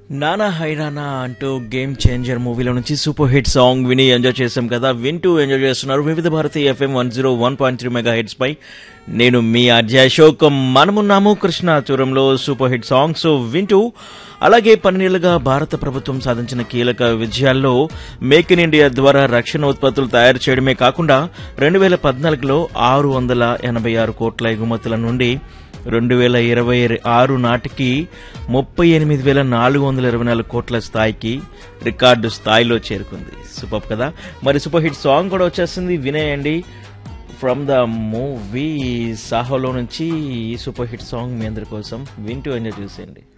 నానా హైరానా అంటూ game changer మూవీలో నుంచి సూపర్ హిట్ సాంగ్ విని ఎంజాయ్ చేశాం కదా వింటూ ఎంజాయ్ చేస్తున్నారు Vividh Bharati FM one zero one point three megahertz పై నేను మీ అజయ్ అశోక్ మనమున్నాము కృష్ణాచురంలో సూపర్ హిట్ సాంగ్స్ వింటూ అలాగే పన్నెండేళ్లుగా భారత ప్రభుత్వం సాధించిన కీలక విజయాల్లో మేక్ ఇన్ ఇండియా ద్వారా రక్షణ ఉత్పత్తులు తయారు చేయడమే కాకుండా రెండు వేల పద్నాలుగులో ఆరు వందల ఎనభై ఆరు కోట్ల ఎగుమతుల నుండి రెండు వేల ఇరవై ఆరు నాటికి ముప్పై ఎనిమిది వేల నాలుగు వందల ఇరవై నాలుగు కోట్ల స్థాయికి రికార్డు స్థాయిలో చేరుకుంది సూపర్ కదా మరి సూపర్ హిట్ సాంగ్ కూడా వచ్చేస్తుంది వినేయండి ఫ్రమ్ ద మూవీ సాహోలో నుంచి ఈ సూపర్ హిట్ సాంగ్ మీ అందరి కోసం వింటూ ఎంజాయ్ చూసేయండి